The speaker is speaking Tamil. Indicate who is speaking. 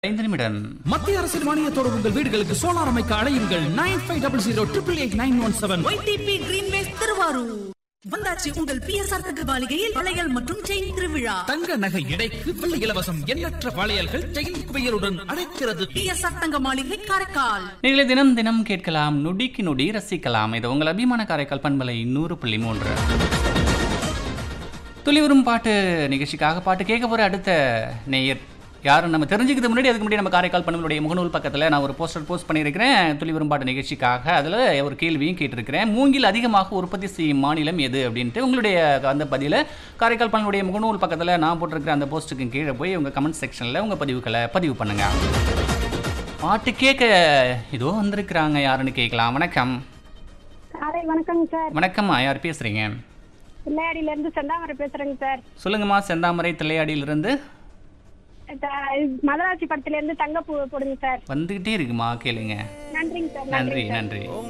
Speaker 1: ஐந்து நிமிடம்
Speaker 2: மத்திய அரசின் மானியத்தோடு உங்கள் வீடுகளுக்கு சோலார் அமைக்க அழையுங்கள் nine five double zero triple eight nine one seven
Speaker 3: YDB Greenways Thiruvarur வந்தாச்சு உங்கள் பிஎஸ்ஆர் தங்க மாளிகையில் வளையல் மற்றும் செயின் திருவிழா
Speaker 2: தங்க நகை எடைக்கு வெள்ளி இலவசம் எண்ணற்ற வளையல்கள் செயின் குவையலுடன் அழைக்கிறது
Speaker 3: பிஎஸ்ஆர் தங்க மாளிகை காரைக்கால்
Speaker 1: நீங்களே தினம் தினம் கேட்கலாம் நொடிக்கு நொடி ரசிக்கலாம் இது உங்கள் அபிமான காரைக்கால் பண்பலை நூறு புள்ளி மூன்று துளிவரும் பாட்டு நிகழ்ச்சிக்காக பாட்டு கேட்க போகிற அடுத்த நேயர் யாரும் நம்ம தெரிஞ்சுக்கிறது முன்னாடி அதுக்கு முன்னாடி நம்ம காரைக்கால் பண்புடைய முகநூல் பக்கத்தில் நான் ஒரு போஸ்டர் போஸ்ட் பண்ணியிருக்கிறேன் துளிவரும் பாட்டு நிகழ்ச்சிக்காக அதில் ஒரு கேள்வியும் கேட்டிருக்கிறேன் மூங்கில் அதிகமாக உற்பத்தி செய்யும் மாநிலம் எது அப்படின்ட்டு உங்களுடைய அந்த பதில காரைக்கால் பண்புடைய முகநூல் பக்கத்தில் நான் போட்டிருக்கிற அந்த போஸ்ட்டுக்கு கீழே போய் உங்கள் கமெண்ட் செக்ஷனில் உங்கள் பதிவுகளை பதிவு பண்ணுங்கள் பாட்டு கேட்க இதோ வந்திருக்கிறாங்க யாருன்னு கேட்கலாம் வணக்கம்
Speaker 4: காலை வணக்கங்க சார்
Speaker 1: வணக்கம்மா யார் பேசுகிறீங்க
Speaker 4: பிள்ளையாடியில இருந்து செந்தாமரை பேசுறேங்க சார்
Speaker 1: சொல்லுங்கம்மா செந்தாமரை தில்லையாடியிலிருந்து
Speaker 4: த- மதராசி படத்துல இருந்து தங்கப்பூ போடுங்க சார்
Speaker 1: வந்துக்கிட்டே இருக்குமா கேளுங்க
Speaker 4: நன்றிங்க சார்
Speaker 1: நன்றி நன்றி